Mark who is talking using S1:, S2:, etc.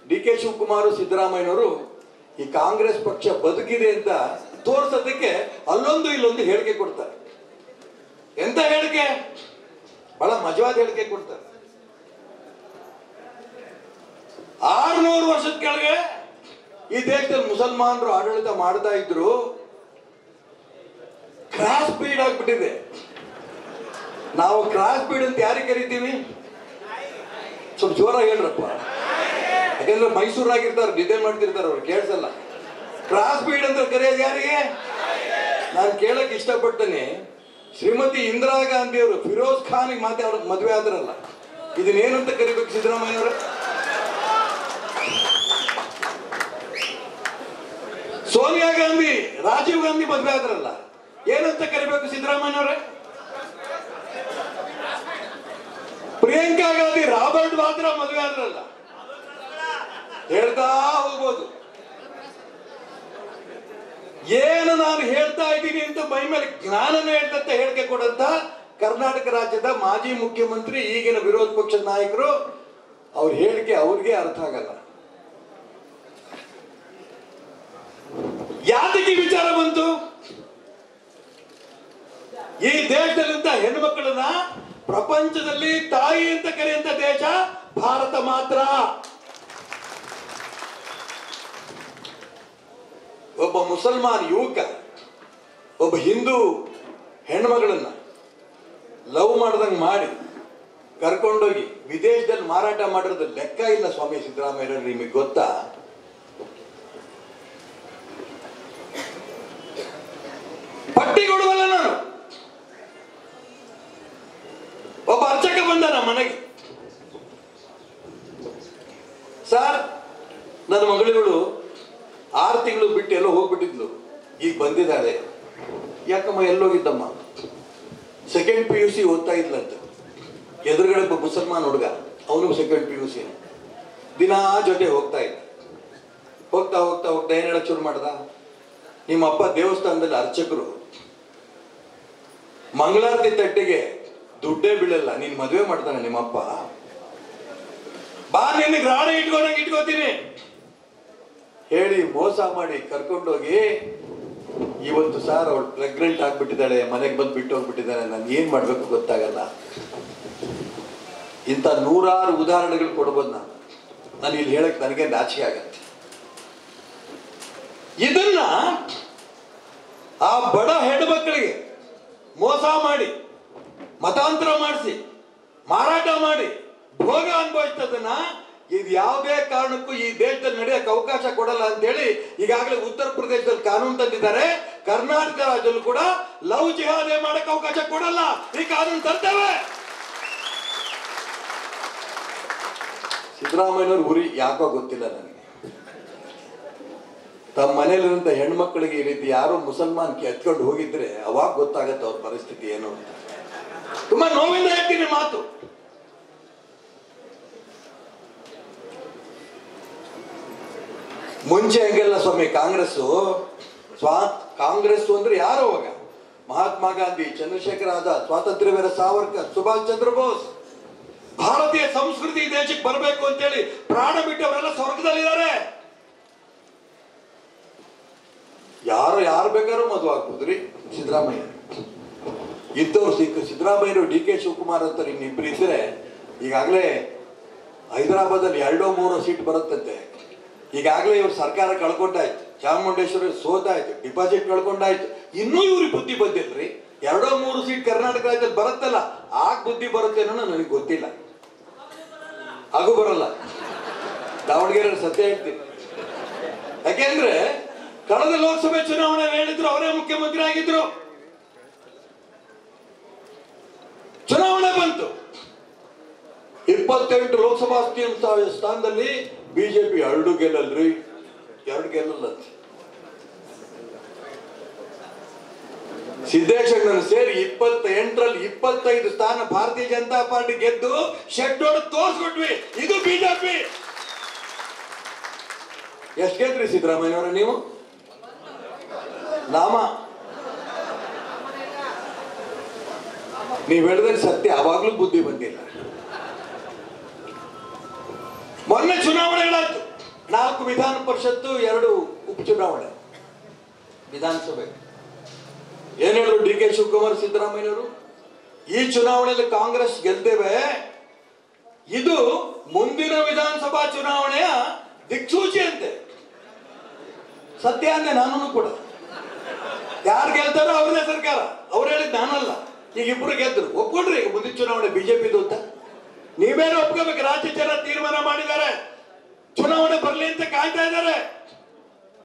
S1: D K Shivakumar ಸಿದ್ದರಾಮಯ್ಯನವರು ಈ ಕಾಂಗ್ರೆಸ್ ಪಕ್ಷ ಬದುಕಿದೆ ಅಂತ ತೋರ್ಸೋದಕ್ಕೆ ಅಲ್ಲೊಂದು ಇಲ್ಲೊಂದು ಹೇಳಿಕೆ ಕೊಡ್ತಾರೆ ಎಂತ ಹೇಳಿಕೆ ಬಹಳ ಮಜವಾದ ಹೇಳಿಕೆ ಕೊಡ್ತಾರೆ ಆರ್ನೂರು ವರ್ಷದ ಕೆಳಗೆ ಈ ದೇಶದಲ್ಲಿ ಮುಸಲ್ಮಾನರು ಆಡಳಿತ ಮಾಡ್ತಾ ಇದ್ರು ಕ್ರಾಸ್ ಬೀಡ್ ಆಗ್ಬಿಟ್ಟಿದೆ ನಾವು ಕ್ರಾಸ್ ಬೀಡ್ ಅಂತ ಯಾರಿಗೆ ಕರಿತೀವಿ ಸ್ವಲ್ಪ ಜೋರಾಗಿ ಹೇಳ್ರಪ್ಪ ಯಾಕಂದ್ರೆ ಮೈಸೂರಾಗಿರ್ತಾರೆ ನಿದ್ದೆ ಮಾಡ್ತಿರ್ತಾರೆ ಅವ್ರು ಕೇಳಿಸಲ್ಲ ಕ್ರಾಸ್ ಬೀಡ್ ಅಂತ ಕರೆಯೋದು ಯಾರಿಗೆ ನಾನು ಕೇಳಕ್ ಇಷ್ಟಪಡ್ತೇನೆ ಶ್ರೀಮತಿ ಇಂದಿರಾ ಗಾಂಧಿ ಅವರು ಫಿರೋಜ್ ಖಾನ್ಗೆ ಮಾತಾಡೋದು ಮದುವೆ ಆದ್ರಲ್ಲ ಇದನ್ನೇನಂತ ಕರಿಬೇಕು ಸಿದ್ದರಾಮಯ್ಯನವರು ಸೋನಿಯಾ ಗಾಂಧಿ ರಾಜೀವ್ ಗಾಂಧಿ ಮದುವೆ ಆದ್ರಲ್ಲ ಏನಂತ ಕರಿಬೇಕು ಸಿದ್ದರಾಮಯ್ಯನವರೇ ಪ್ರಿಯಾಂಕಾ ಗಾಂಧಿ ರಾಬರ್ಟ್ ವಾದ್ರಾ ಮದುವೆ ಆದ್ರಲ್ಲ ಹೇಳ್ತಾ ಹೋಗ್ಬೋದು ಏನು ನಾನು ಹೇಳ್ತಾ ಇದ್ದೀನಿ ಅಂತ ಮೈ ಮೇಲೆ ಜ್ಞಾನನ ಹೇಳ್ತಂತ ಹೇಳಿಕೆ ಕೊಡಂತ ಕರ್ನಾಟಕ ರಾಜ್ಯದ ಮಾಜಿ ಮುಖ್ಯಮಂತ್ರಿ ಈಗಿನ ವಿರೋಧ ಪಕ್ಷದ ನಾಯಕರು ಅವ್ರ ಹೇಳಿಕೆ ಅವ್ರಿಗೆ ಅರ್ಥ ಆಗಲ್ಲ ಯಾತಕ್ಕೆ ಈ ವಿಚಾರ ಬಂತು ಈ ದೇಶದಲ್ಲಿಂತ ಹೆಣ್ಮಕ್ಕಳನ್ನ ಪ್ರಪಂಚದಲ್ಲಿ ತಾಯಿ ಅಂತ ಕರೆಯುವಂತ ದೇಶ ಭಾರತ ಮಾತ್ರ ಒಬ್ಬ ಮುಸಲ್ಮಾನ್ ಯುವಕ ಒಬ್ಬ ಹಿಂದೂ ಹೆಣ್ಮಗಳನ್ನ ಲವ್ ಮಾಡ್ದಂಗೆ ಮಾಡಿ ಕರ್ಕೊಂಡೋಗಿ ವಿದೇಶದಲ್ಲಿ ಮಾರಾಟ ಮಾಡಿರೋದು ಲೆಕ್ಕ ಇಲ್ಲ ಸ್ವಾಮಿ ಸಿದ್ದರಾಮಯ್ಯ ನಿಮಗೆ ಗೊತ್ತಾ ಪಟ್ಟಿ ಕೊಡುವಲ್ಲ ನಾನು ಒಬ್ಬ ಅರ್ಚಕ ಬಂದ ನಮ್ಮ ಮನೆಗೆ ಸರ್ ನನ್ನ ಮಗಳು ಆರು ತಿಂಗಳು ಬಿಟ್ಟು ಎಲ್ಲೋ ಹೋಗ್ಬಿಟ್ಟಿದ್ಲು ಈಗ ಬಂದಿದ್ದಾಳೆ ಯಾಕಮ್ಮ ಎಲ್ಲೋಗಿದ್ದಮ್ಮ ಸೆಕೆಂಡ್ ಪಿ ಯು ಸಿ ಓದ್ತಾ ಇದ್ಲಂತ ಎದುರುಗಡೆ ಒಬ್ಬ ಮುಸಲ್ಮಾನ್ ಹುಡುಗ ಅವನು ಸೆಕೆಂಡ್ ಪಿ ಯು ಸಿ ದಿನಾ ಜೊತೆ ಹೋಗ್ತಾ ಇದ್ದ ಹೋಗ್ತಾ ಹೋಗ್ತಾ ಹೋಗ್ತಾ ಏನ್ ಹೇಳಕ್ ಶುರು ಮಾಡ್ದ ನಿಮ್ಮ ಅಪ್ಪ ದೇವಸ್ಥಾನದಲ್ಲಿ ಅರ್ಚಕರು ಮಂಗಳಾರತಿ ತಟ್ಟೆಗೆ ದುಡ್ಡೇ ಬೀಳಲ್ಲ ನೀನ್ ಮದುವೆ ಮಾಡ್ತಾನೆ ನಿಮ್ಮಪ್ಪ ಬಾ ನಿನಗೆ ರಾಣಿ ಇಟ್ಕೊಂಡಂಗೆ ಇಟ್ಕೋತೀನಿ ಹೇಳಿ ಮೋಸ ಮಾಡಿ ಕರ್ಕೊಂಡೋಗಿ ಇವತ್ತು ಸಾರ್ ಅವಳು ಪ್ರೆಗ್ನೆಂಟ್ ಆಗ್ಬಿಟ್ಟಿದ್ದಾಳೆ ಮನೆಗೆ ಬಂದು ಬಿಟ್ಟು ಹೋಗ್ಬಿಟ್ಟಿದ್ದಾಳೆ ನಾನು ಏನ್ ಮಾಡ್ಬೇಕು ಗೊತ್ತಾಗಲ್ಲ ಇಂಥ ನೂರಾರು ಉದಾಹರಣೆಗಳು ಕೊಡ್ಬೋದು ನಾನು ನಾನು ಇಲ್ಲಿ ಹೇಳಕ್ ನನಗೆ ನಾಚಿಕೆ ಆಗತ್ತೆ ಇದನ್ನ ಆ ಬಡ ಹೆಣ್ಮಕ್ಳಿಗೆ ಮೋಸ ಮಾಡಿ ಮತಾಂತರ ಮಾಡಿಸಿ ಮಾರಾಟ ಮಾಡಿ ಭೋಗ ಅನುಭವಿಸ್ತದನ್ನ ಇದು ಯಾವುದೇ ಕಾರಣಕ್ಕೂ ಈ ದೇಶದಲ್ಲಿ ನಡೆಯಕ್ಕೆ ಅವಕಾಶ ಕೊಡಲ್ಲ ಅಂತೇಳಿ ಈಗಾಗಲೇ ಉತ್ತರ ಪ್ರದೇಶದಲ್ಲಿ ಕಾನೂನು ತಂದಿದ್ದಾರೆ ಕರ್ನಾಟಕ ರಾಜ್ಯದಲ್ಲೂ ಕೂಡ ಲವ್ ಜಿಹಾದೆ ಮಾಡಕ್ಕೆ ಅವಕಾಶ ಕೊಡಲ್ಲ ಈ ಕಾನೂನು ತರ್ತೇವೆ ಸಿದ್ದರಾಮಯ್ಯನವ್ರ ಗುರಿ ಯಾಕೋ ಗೊತ್ತಿಲ್ಲ ನನಗೆ ತಮ್ಮ ಮನೇಲಿರುವಂತ ಹೆಣ್ಮಕ್ಳಿಗೆ ಈ ರೀತಿ ಯಾರೋ ಮುಸಲ್ಮಾನ್ ಎತ್ಕೊಂಡು ಹೋಗಿದ್ರೆ ಅವಾಗ ಗೊತ್ತಾಗತ್ತೆ ಅವ್ರ ಪರಿಸ್ಥಿತಿ ಏನು ಅಂತ ತುಂಬಾ ನೋವಿಂದ ಹೇಳ್ತೀನಿ ಮಾತು ಮುಂಚೆ ಹಂಗೆಲ್ಲ ಸ್ವಾಮಿ ಕಾಂಗ್ರೆಸ್ಸು ಸ್ವಾ ಕಾಂಗ್ರೆಸ್ ಅಂದ್ರೆ ಯಾರು ಅವಾಗ ಮಹಾತ್ಮ ಗಾಂಧಿ ಚಂದ್ರಶೇಖರ ಆಜಾದ್ ಸ್ವಾತಂತ್ರ್ಯ ವೀರ ಸಾವರ್ಕರ್ ಸುಭಾಷ್ ಚಂದ್ರ ಬೋಸ್ ಭಾರತೀಯ ಸಂಸ್ಕೃತಿ ಈ ದೇಶಕ್ಕೆ ಬರಬೇಕು ಅಂತೇಳಿ ಪ್ರಾಣ ಬಿಟ್ಟವರೆಲ್ಲ ಸ್ವರ್ಗದಲ್ಲಿದ್ದಾರೆ ಯಾರು ಯಾರು ಬೇಕಾದ್ರೂ ಮದುವೆ ಆಗ್ಬೋದ್ರಿ ಸಿದ್ದರಾಮಯ್ಯ ಇದ್ದವ್ರು ಸಿಕ್ಕ ಸಿದ್ದರಾಮಯ್ಯರು ಡಿ ಕೆ ಶಿವಕುಮಾರ್ ಅಂತ ಇನ್ನಿಬ್ರು ಇದ್ರೆ ಈಗಾಗಲೇ ಹೈದರಾಬಾದಲ್ಲಿ ಎರಡೋ ಮೂರೋ ಸೀಟ್ ಬರುತ್ತಂತೆ ಈಗಾಗಲೇ ಇವ್ರು ಸರ್ಕಾರ ಕಳ್ಕೊಂಡಾಯ್ತು ಚಾಮುಂಡೇಶ್ವರಿ ಸೋತಾಯ್ತು ಡಿಪಾಸಿಟ್ ಕಳ್ಕೊಂಡಾಯ್ತು ಇನ್ನೂ ಇವ್ರಿಗೆ ಬುದ್ಧಿ ಬಂದಿಲ್ರಿ ಎರಡೋ ಮೂರು ಸೀಟ್ ಕರ್ನಾಟಕ ರಾಜ್ಯದಲ್ಲಿ ಬರುತ್ತಲ್ಲ ಆಗ ಬುದ್ಧಿ ಬರುತ್ತೆ ಅನ್ನೋ ನನಗೆ ಗೊತ್ತಿಲ್ಲ ಹಾಗೂ ಬರಲ್ಲ ದಾವಣಗೆರೆ ಸತ್ಯ ಹೇಳ್ತೀನಿ ಯಾಕೆಂದ್ರೆ ಕಳೆದ ಲೋಕಸಭೆ ಚುನಾವಣೆ ಹೇಳಿದ್ರು ಅವರೇ ಮುಖ್ಯಮಂತ್ರಿ ಆಗಿದ್ರು ಚುನಾವಣೆ ಬಂತು ಇಪ್ಪತ್ತೆಂಟು ಲೋಕಸಭಾ ಸ್ಥಾನ- ಸ್ಥಾನದಲ್ಲಿ ಬಿಜೆಪಿ ಎರಡು ಗೆಲ್ಲಲ್ರಿ ಎರಡು ಗೆಲ್ಲಲ್ಲ ಸಿದ್ದೇಶಣ್ಣನ ಸೇರಿ ಇಪ್ಪತ್ತೆಂಟರಲ್ಲಿ ಇಪ್ಪತ್ತೈದು ಸ್ಥಾನ ಭಾರತೀಯ ಜನತಾ ಪಾರ್ಟಿ ಗೆದ್ದು ಶೆಡ್ ಹೊಡೆದು ತೋರಿಸ್ಕೊಟ್ವಿ ಇದು ಬಿಜೆಪಿ ಎಷ್ಟು ಗೆದ್ರಿ ಸಿದ್ದರಾಮಯ್ಯನವರ ನೀವು ನಾಮ ನೀವು ಹೇಳಿದ್ರೆ ಸತ್ಯ ಅವಾಗ್ಲೂ ಬುದ್ಧಿ ಬಂದಿಲ್ಲ ಮೊನ್ನೆ ಚುನಾವಣೆಗಳಾಯ್ತು ನಾಲ್ಕು ವಿಧಾನ ಪರಿಷತ್ತು ಎರಡು ಉಪಚುನಾವಣೆ ವಿಧಾನಸಭೆ ಏನ್ ಹೇಳಿದ್ರು ಡಿ ಕೆ ಶಿವಕುಮಾರ್ ಸಿದ್ದರಾಮಯ್ಯನವರು ಈ ಚುನಾವಣೆಯಲ್ಲಿ ಕಾಂಗ್ರೆಸ್ ಗೆಲ್ತೇವೆ ಇದು ಮುಂದಿನ ವಿಧಾನಸಭಾ ಚುನಾವಣೆಯ ದಿಕ್ಸೂಚಿ ಅಂತೆ ಸತ್ಯ ಅಂದೆ ನಾನು ಕೂಡ ಯಾರು ಗೆಲ್ತಾರೋ ಅವ್ರದೇ ಸರ್ಕಾರ ಅವ್ರು ಹೇಳಿದ್ ನಾನಲ್ಲ ಈಗ ಇಬ್ರು ಗೆದ್ರು ಒಪ್ಕೊಂಡ್ರಿ ಈಗ ಮುಂದಿನ ಚುನಾವಣೆ ಬಿಜೆಪಿದು ಅಂತ ನೀವೇನೋ ಒಪ್ಕೋಬೇಕು ರಾಜ್ಯ ಜನ ತೀರ್ಮಾನ ಮಾಡಿದ್ದಾರೆ ಚುನಾವಣೆ ಬರಲಿ ಅಂತ ಕಾಯ್ತಾ ಇದ್ದಾರೆ